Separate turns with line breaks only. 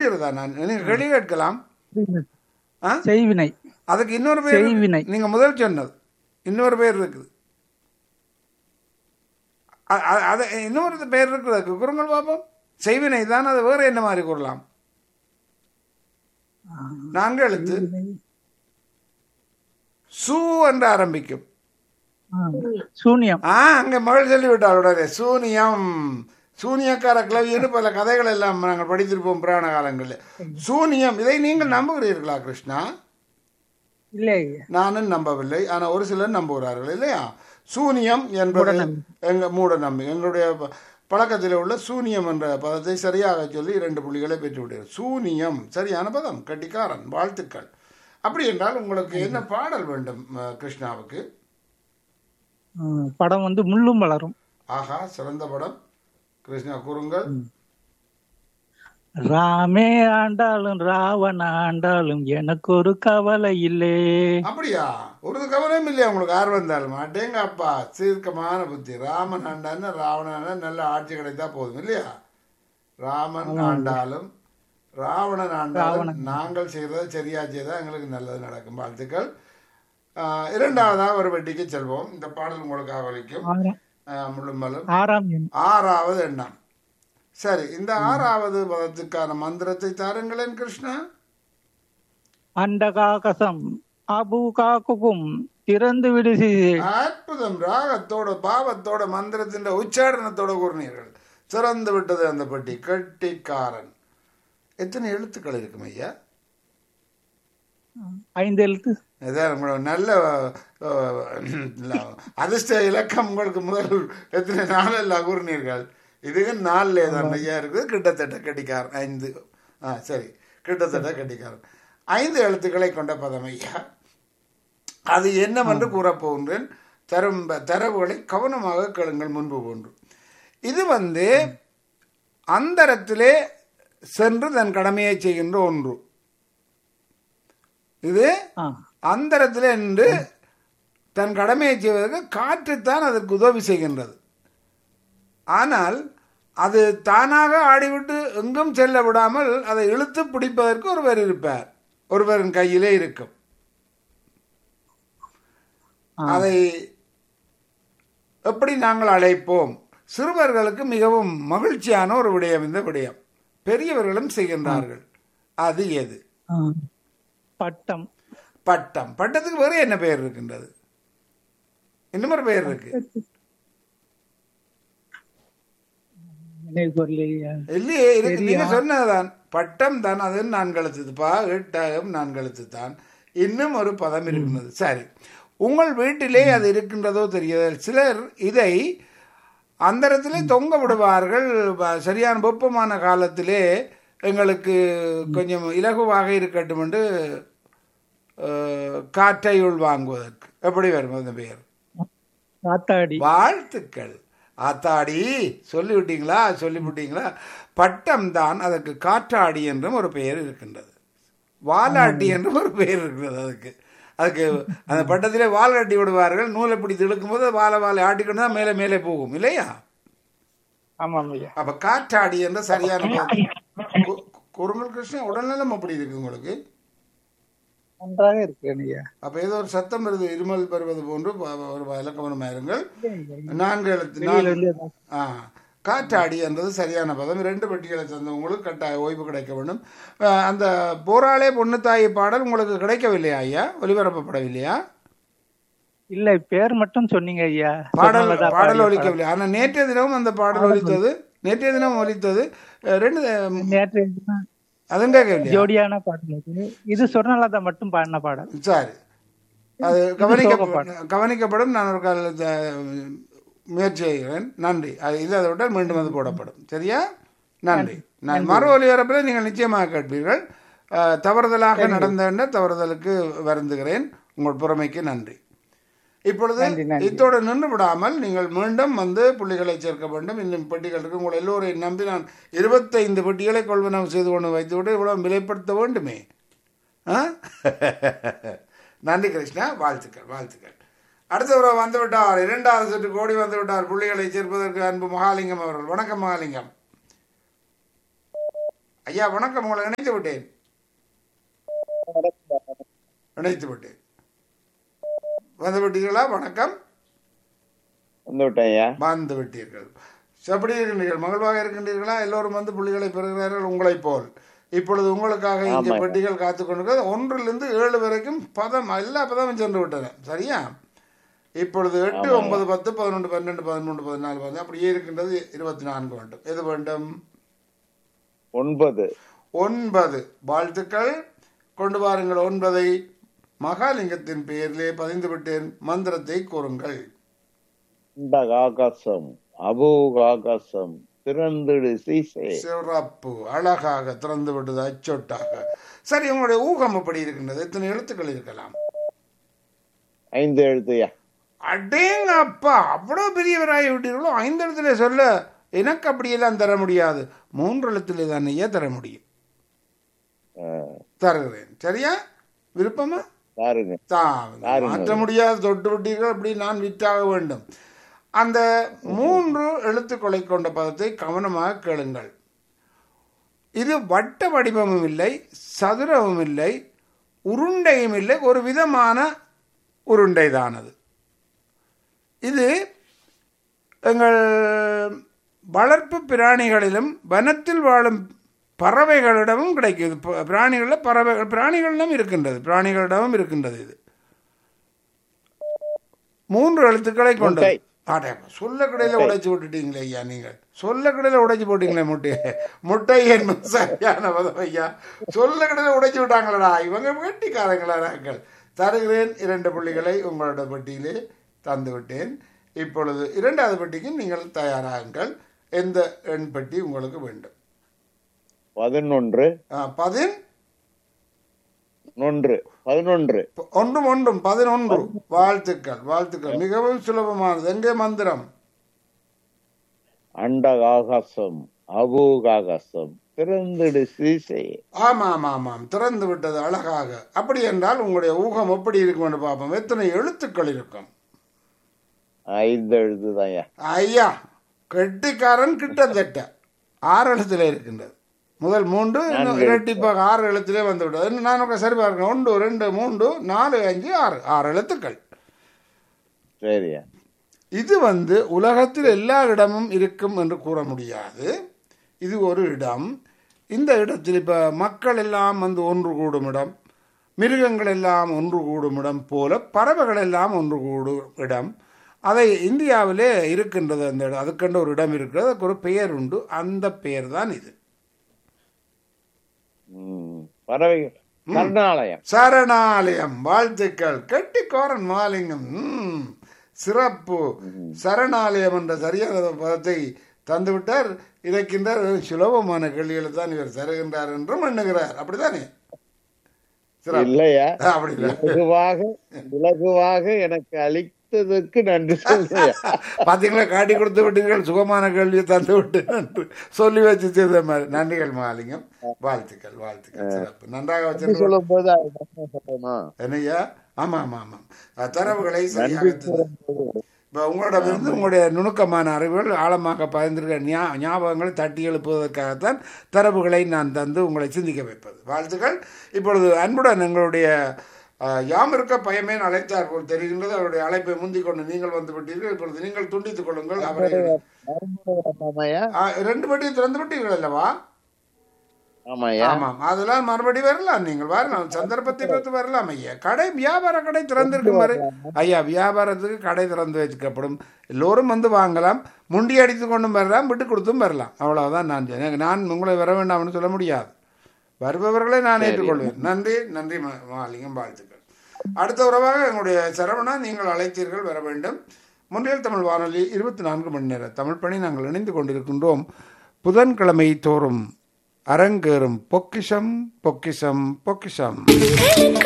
புரியுறதா நான் நீங்க கேள்வி கேட்கலாம் ஆ?
செய்வினை
அதுக்கு இன்னொரு பேர் இருக்கு.
செய்வினை.
நீங்க முதல் சொன்னது இன்னொரு பேர் இருக்குது அ- அ- அது இன்னொரு பேர் இருக்குது அதுக்கு குறுங்கள் பாப்போம் செய்வினை தான் அது வேற என்ன மாதிரி கூறலாம் நான்கு எழுத்து சூ என்று ஆரம்பிக்கும்
ஆ, சூனியம்
ஆ அங்க மகள் சொல்லிவிட்டாள் உடனே சூனியம் சூனியக்கார கிளவின்னு பல கதைகள் எல்லாம் நாங்கள் படித்திருப்போம் புராண காலங்களில் சூனியம் இதை நீங்கள் நம்புகிறீர்களா கிருஷ்ணா
இல்லை ஐயா
நானும் நம்பவில்லை ஆனால் ஒரு சிலர் நம்புகிறார்கள் இல்லையா சூனியம் என்பது எங்க மூட நம்பி எங்களுடைய ப- பழக்கத்தில் உள்ள சூனியம் என்ற பதத்தை சரியாக சொல்லி இரண்டு புள்ளிகளை பெற்று விட்டீர்கள் சூனியம் சரியான பதம் கட்டிக்காரன் வாழ்த்துக்கள் அப்படி என்றால் உங்களுக்கு என்ன பாடல் வேண்டும் அஹ், கிருஷ்ணாவுக்கு
ஆ, படம் வந்து முள்ளும் வளரும்
ஆஹா சிறந்த படம் கிருஷ்ணா கூறுங்கள்
ராமே ஆண்டாலும் ராவண ஆண்டாலும் எனக்கு ஒரு கவலை இல்லே
அப்படியா ஒரு கவலையும் இல்லையா உங்களுக்கு ஆர்வம் இருந்தாலும் அடேங்க அப்பா சீர்க்கமான புத்தி ராமன் ஆண்டான்னு ராவணன் நல்ல ஆட்சி கிடைத்தா போதும் இல்லையா ராமன் ஆண்டாலும் ராவணன் ஆண்டாலும் நாங்கள் செய்யறது சரியா செய்தா எங்களுக்கு நல்லது நடக்கும் வாழ்த்துக்கள் ஆஹ், இரண்டாவதாக ஒரு வெட்டிக்கு செல்வோம் இந்த பாடல் உங்களுக்காக வலிக்கும்
ஆறாம்
முழுமலும்
ஆறாம் எண்
ஆறாவது எண்ணம் சரி இந்த ஆறாவது பதத்துக்கான மந்திரத்தை தாருங்களேன் கிருஷ்ணா
அண்டகாகசம் அபு காக்குக்கும் திறந்து விடுசி
அற்புதம் ராகத்தோட பாவத்தோட மந்திரத்தின் உச்சாரணத்தோட கூறினீர்கள் திறந்து விட்டது அந்த பெட்டி கட்டிக்காரன் எத்தனை எழுத்துக்கள் இருக்கும் ஐயா
ஐந்து எழுத்து
இதான் உங்களோட நல்ல அஹ், அதிர்ஷ்ட இலக்கம் உங்களுக்கு முதல் எத்தனை நாளில் கூறினீர்கள் இதுக்கு நாலுல தான் ஐயா இருக்குது கிட்டத்தட்ட கட்டிக்காரன் ஐந்து ஆ சரி கிட்டத்தட்ட கட்டிக்காரன் ஐந்து எழுத்துக்களை கொண்ட பதம் ஐயா அது என்னவென்று கூறப்போகின்றேன் தரும் தரவுகளை கவனமாக கேளுங்கள் முன்பு போன்று இது வந்து அந்தரத்திலே சென்று தன் கடமையை செய்கின்ற ஒன்று இது
ஆ
அந்தரத்தில் நின்று தன் கடமையை செய்வதற்கு காற்றுத்தான் அதற்கு உதவி செய்கின்றது ஆனால் அது தானாக ஆடிவிட்டு எங்கும் செல்ல விடாமல் அதை இழுத்து பிடிப்பதற்கு ஒருவர் இருப்பார் ஒருவரின் கையிலே இருக்கும் அதை எப்படி நாங்கள் அழைப்போம் சிறுவர்களுக்கு மிகவும் மகிழ்ச்சியான ஒரு விடயம் இந்த விடயம் பெரியவர்களும் செய்கின்றார்கள் அது எது
ஆ. பட்டம்
பட்டம் பட்டத்துக்கு வேற என்ன பெயர் இருக்கின்றது இன்னும் பெயர் இருக்கு
நினைவு பொருளையா
இல்லையே இருக்கு நீங்க சொன்னதுதான் பட்டம் தான் அது நான்கெழுத்து பா எட்டாகம் நான்கெழுத்து தான் இன்னும் ஒரு பதம் இருக்கின்றது சரி உங்கள் வீட்டிலே அது இருக்கின்றதோ தெரியாது சிலர் இதை அந்தரத்திலே தொங்க விடுவார்கள் வ- சரியான வெப்பமான காலத்திலே எங்களுக்கு கொஞ்சம் இலகுவாக இருக்கட்டும் என்று அஹ், காற்றை உள்வாங்குவதற்கு எப்படி வரும் அந்த பெயர்
காத்தாடி
வாழ்த்துக்கள் ஆத்தாடி சொல்லிவிட்டீங்களா சொல்லிவிட்டீங்களா பட்டம் தான் அதற்கு காற்றாடி என்றும் ஒரு பெயர் இருக்கின்றது வாலாட்டி என்றும் ஒரு பெயர் இருக்கிறது அதுக்கு அதுக்கு அந்த பட்டத்திலே வால் கட்டி விடுவார்கள் நூலை பிடித்து இழுக்கும்போது வாழை வாழை ஆட்டிக்கொண்டு தான் மேலே மேலே போகும் இல்லையா
ஆமாம் ஐயா
அப்ப காற்றாடி என்ற சரியான பெயர். கு- குறுங்கல் கிருஷ்ணன் உடல்நலம் அப்படி இருக்கு உங்களுக்கு
நன்றாக இருக்கிறேன் ஐயா
அப்ப ஏதோ ஒரு சத்தம் வருது இருமல் பெறுவது போன்று ப- ஒரு இலக்கவனமாயிருங்கள் நான்கு எழுத்து நான்கு
வெளியில வந்து
ஆ காற்றாடி என்றது சரியான பதம் இரண்டு பெட்டிகளை தந்தவங்களுக்கு கட்டாய ஓய்வு கிடைக்க வேண்டும் அஹ், அந்த போராளே பொண்ணுத்தாயி பாடல் உங்களுக்கு கிடைக்கவில்லையா ஐயா ஒலிபரப்பப்படவில்லையா
இல்லை பேர் மட்டும் சொன்னீங்க ஐயா
பாடல்
சொன்னதா
பாடல்
பாடிய
ஒலிக்கவில்லை ஆனால் நேற்றைய தினமும் அந்த பாடல் ஒலித்தது நேற்றைய தினம் ஒலித்தது அஹ், ரெண்டு
பாடல். நேற்று தினம்
அதுவும் கேட்கவில்லையா
ஜோடியான பாடல் இது இது சொர்ணலதா மட்டும் பாடின பாடல்
சரி அது கவனிக்க கவனிக்கப்படும் நான் ஒரு கால த- முயற்சி செய்கிறேன் நன்றி அது இது அதை விட்டால் மீண்டும் அது போடப்படும் சரியா நன்றி நான் மறு ஒலிபரப்பில் நீங்கள் நிச்சயமாக கேட்பீர்கள் அஹ், தவறுதலாக நடந்த தவறுதலுக்கு வருந்துகிறேன் உங்கள் பொறுமைக்கு நன்றி இப்பொழுது
நன்றி, நன்றி.
இத்தோடு நின்று விடாமல் நீங்கள் மீண்டும் வந்து புள்ளிகளை சேர்க்க வேண்டும் இன்னும் பெட்டிகள் இருக்கு உங்கள் எல்லோரையும் நம்பி நான் இருபத்தைந்து பெட்டிகளை கொள்வனவு செய்து கொண்டு வைத்துவிட்டு இவ்வளவு விலைப்படுத்த வேண்டுமே ஆ? நன்றி கிருஷ்ணா வாழ்த்துக்கள் வாழ்த்துக்கள் அடுத்தவர் வந்து விட்டார் இரண்டாவது சுற்று கோடி வந்து விட்டார் புள்ளிகளை சேர்ப்பதற்கு அன்பு மகாலிங்கம் அவர்கள் வணக்கம் மகாலிங்கம் ஐயா வணக்கம் உங்களை இணைத்து விட்டேன் இணைத்து விட்டேன் வந்து விட்டீர்களா வணக்கம்
வந்து விட்டேன் ஐயா
வந்து விட்டீர்கள் எப்படி இருக்கின்றீர்கள் மகிழ்வாக இருக்கின்றீர்களா எல்லோரும் வந்து புள்ளிகளை பெறுகிறார்கள் உங்களைப் போல் இப்பொழுது உங்களுக்காக இங்கே
ஆமாம்.
பெட்டிகள் காத்து கொண்டிருக்கிறது ஒன்றிலிருந்து ஏழு வரைக்கும் பதம் எல்லா பதமும் சென்று விட்டன சரியா இப்பொழுது எட்டு
ஆமாம்.
ஒன்பது பத்து பதினொன்று பன்னெண்டு பதிமூன்று பதினாலு பதினஞ்சு அப்படியே இருக்கின்றது இருபத்தி நான்கு வேண்டும் எது வேண்டும்
ஒன்பது
ஒன்பது வாழ்த்துக்கள் கொண்டு வாருங்கள் ஒன்பதை மகாலிங்கத்தின் பெயரிலே பதிந்து விட்டேன் மந்திரத்தை கூறுங்கள்
இந்த ஆகாசம் அபூக ஆகாசம் திறந்துடு சீசே
சிறப்பு அழகாக திறந்து விட்டது அச்சொட்டாக சரி உங்களுடைய ஊகம் எப்படி இருக்கின்றது எத்தனை எழுத்துக்கள் இருக்கலாம்
ஐந்து எழுத்துயா
அடேங்க அப்பா அவ்வளவு பெரியவராகி விட்டீர்களோ ஐந்து எழுத்துல சொல்ல எனக்கு அப்படியெல்லாம் தர முடியாது மூன்று எழுத்திலே தானேயே தர முடியும் தருகிறேன் சரியா விருப்பமா
பாருங்க
தான்
தாருங்கள்.
மாற்ற முடியாது தொட்டு விட்டீர்கள் அப்படி நான் விற்றாக வேண்டும் அந்த மூன்று எழுத்துக்களை கொண்ட பதத்தை கவனமாக கேளுங்கள் இது வட்ட வடிவமும் இல்லை சதுரமும் இல்லை உருண்டையும் இல்லை ஒரு விதமான உருண்டைதானது இது எங்கள் வளர்ப்பு பிராணிகளிலும் வனத்தில் வாழும் பறவைகளிடமும் கிடைக்குது ப- பிராணிகளில் பறவைகள் பிராணிகளிடம் இருக்கின்றது பிராணிகளிடமும் இருக்கின்றது இது மூன்று எழுத்துக்களை கொண்டது
முட்டை.
அடே, சொல்ல கடையில உடைச்சு விட்டுட்டீங்களே ஐயா நீங்கள் சொல்ல கடையில உடைச்சு போட்டீங்களே முட்டையை முட்டை என்பது சரியான பதம் ஐயா சொல்ல கடையில உடைச்சு விட்டாங்களடா இவங்க வெட்டிக்காரங்களா நாங்கள் தருகிறேன் இரண்டு புள்ளிகளை உங்களோட பெட்டியிலே தந்து விட்டேன் இப்பொழுது இரண்டாவது பெட்டிக்கு நீங்கள் தயாராகுங்கள் எந்த எண் பெட்டி உங்களுக்கு வேண்டும்
பதினொன்று
ஆ, பதின்
ஒன்று பதினொன்று
ஒன்றும் ஒன்றும் பதினொன்று வாழ்த்துக்கள் வாழ்த்துக்கள் மிகவும் சுலபமானது எங்கே மந்திரம்
அண்ட ஆகாசம் அபூக ஆகாசம் திறந்துடு சீசே
ஆமாம் ஆமாம் திறந்து விட்டது அழகாக அப்படி என்றால் உங்களுடைய ஊகம் எப்படி இருக்கும் என்று பார்ப்போம் எத்தனை எழுத்துக்கள் இருக்கும்
ஐந்து எழுத்து
ஐயா கெட்டிக்காரன் கிட்டத்தட்ட ஆறு எழுத்துல இருக்கின்றது முதல் மூன்று இன்னும்
நான்கு.
இரட்டிப்பாக ஆறு எழுத்திலே வந்து விட்டது இன்னும் நான் உங்க சரி பார்க்கிறேன் ஒன்று ரெண்டு மூன்று நாலு அஞ்சு ஆறு ஆறு எழுத்துக்கள்
சரியா
இது வந்து உலகத்தில் எல்லா இடமும் இருக்கும் என்று கூற முடியாது இது ஒரு இடம் இந்த இடத்தில் இப்போ மக்கள் எல்லாம் வந்து ஒன்று கூடும் இடம் மிருகங்கள் எல்லாம் ஒன்று கூடும் இடம் போல பறவைகள் எல்லாம் ஒன்று கூடும் இடம் அதை இந்தியாவிலே இருக்கின்றது அந்த இடம் அதுக்கென்று ஒரு இடம் இருக்கிறது அதுக்கு ஒரு பெயர் உண்டு அந்த பெயர் தான் இது
ம், பறவைகள் கர்ணாலயம்
சரணாலயம் வாழ்த்துக்கள் கெட்டிக்கோரன் மாலிங்கம் ம், சிறப்பு சரணாலயம் என்ற சரியான பதத்தை தந்துவிட்டார் இருக்கின்றார் சுலபமான கேள்விகளை தான் இவர் தருகின்றார் என்றும் எண்ணுகிறார் அப்படித்தானே சிறப்பு
இல்லையா
ஆ, அப்படி இல்லை
இலகுவாக இலகுவாக எனக்கு அளித்ததற்கு நன்றி சொல்லையா
பாத்தீங்களா காட்டி கொடுத்து விட்டீர்கள் சுகமான கேள்வியை தந்து விட்டு நன்று சொல்லி வச்சு செய்த மாதிரி நன்றிகள் மாலிங்கம் வாழ்த்துக்கள் வாழ்த்துக்கள் சிறப்பு நன்றாக வச்சிருக்க
சொல்லும் போது அது என்ன சொல்லணும்
என்னய்யா ஆமா ஆமா ஆமாம் அஹ் தரவுகளை சரியாக
நன்றி
தரு-
சொல்லும்
இப்போ உங்களிடமிருந்து உங்களுடைய நுணுக்கமான அறிவுகள் ஆழமாக பதிந்திருக்க ஞா- ஞாபகங்களை தட்டி எழுப்புவதற்காகத்தான் தரவுகளை நான் தந்து உங்களை சிந்திக்க வைப்பது வாழ்த்துக்கள் இப்பொழுது அன்புடன் எங்களுடைய அஹ், யாம் இருக்க பயமேன் அழைத்தார் போல் தெரிகின்றது அவருடைய அழைப்பை முந்திக் கொண்டு நீங்கள் வந்து விட்டீர்கள் இப்பொழுது நீங்கள் துண்டித்துக் கொள்ளுங்கள் அவரை
ஆமாய்யா
ஆ, ரெண்டு பெட்டியும் திறந்து விட்டீர்கள் அல்லவா
ஆமாய்யா
ஆமாம் அதெல்லாம் மறுபடி வரலாம் நீங்கள் வரலாம் சந்தர்ப்பத்தை பார்த்து வரலாம் ஐயா கடை வியாபார கடை திறந்திருக்கும் வரை ஐயா வியாபாரத்துக்கு கடை திறந்து வச்சுக்கப்படும் எல்லோரும் வந்து வாங்கலாம் முண்டி அடித்து கொண்டும் வரலாம் விட்டு கொடுத்தும் வரலாம் அவ்வளவுதான் நான் எனக்கு நான் உங்களை வர வேண்டாம்னு சொல்ல முடியாது வருபவர்களை நான் ஏற்றுக்கொள்வேன் நன்றி நன்றி மா- மாலிங்கம் வாழ்த்துக்கள் அடுத்த உறவாக எங்களுடைய சரவணா நீங்கள் அழைத்தீர்கள் வர வேண்டும் முன்னில் தமிழ் வானொலி இருபத்தி நான்கு மணி நேர தமிழ் பணி நாங்கள் இணைந்து கொண்டிருக்கின்றோம் புதன்கிழமை தோறும் அரங்கேறும் பொக்கிஷம் பொக்கிஷம் பொக்கிஷம்
எனக்கு